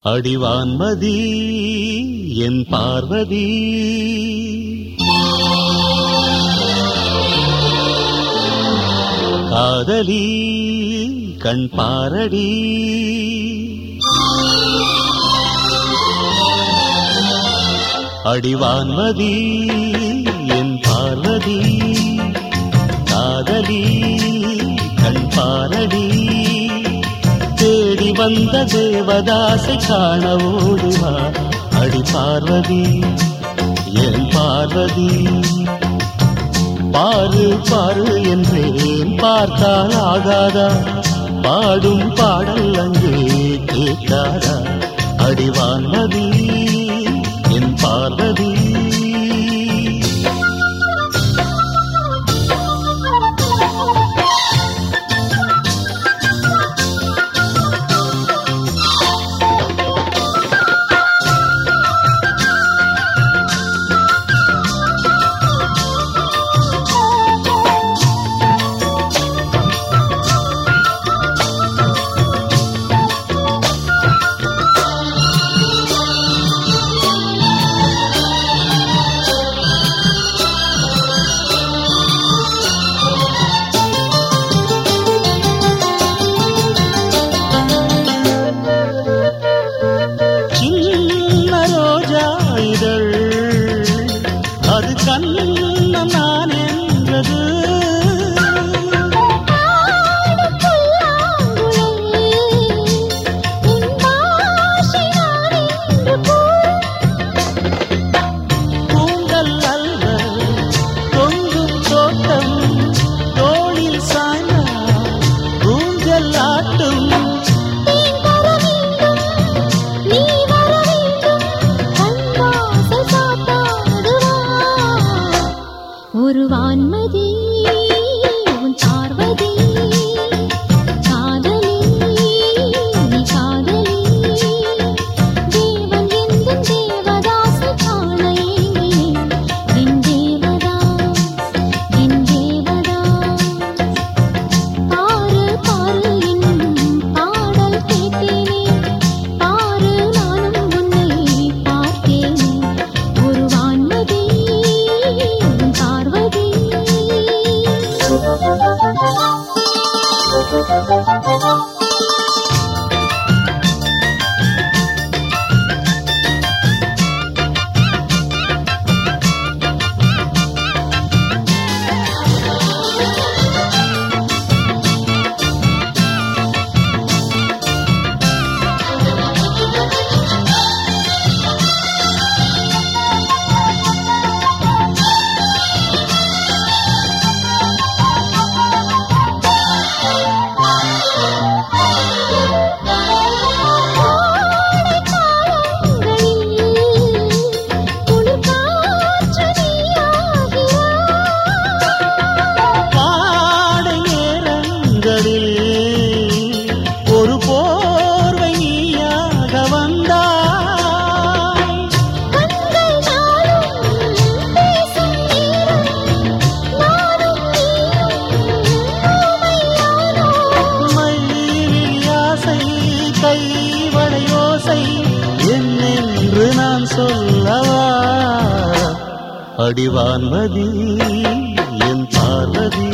அடிவான்மதி என் பார்வதி காதலி கண் பாரடி அடிவான்மதி என் பார்வதி காதலி கண் பாரடி தேடி வந்த தேவதாசை காண ஓடிவா அடி பார்வதி என் பார்வதி பாரு பாரு என்றேன் பார்த்தால் ஆகாதா பாடும் பாடல் அங்கே கேட்காதா அடிவான்மதி என் பார்வதி சின்ன ரோஜா இதழ் அது கண்ண நான் என்றது பூங்கல் அல்ல தொங்கும் தோட்டம் தோளில் சாய்ந்த ஊஞ்சல் ஆட்டும் ஒரு வான்மதி உன் பார்வதி காதலி நீ காதலி தேவன் எந்த தேவதாசை காண ஏங்கினேன் என் தேவதாஸ் என் தேவதாஸ் பாரு பாரு என்னும் பாடல் கேட்டேனே பாரு நானும் உன்னை பார்த்தேனே ஒரு வான்மதி உன் பார்வதி பாடை நேரங்களில் ஒரு போர்வை நீயாக வந்தாய் மயிலில் ஆசை கைவளை ஓசை என்னென்று நான் சொல்லவா அடிவான்மதி என் பார்வதி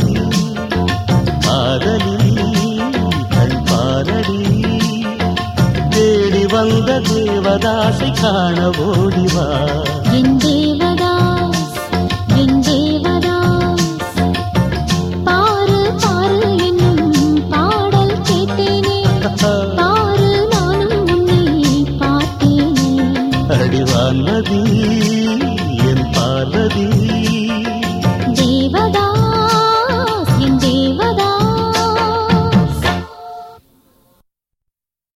காதலி கண் பாரடி தேடி வந்த தேவதாசை காண ஓடிவா என் தேவதாஸ் என் தேவதாஸ் பாரு பாரு என்னும் பாடல் கேட்டேனே பாரு நானும் உன்னை பார்த்தேனே அடிவான்மதி என் பார்வதி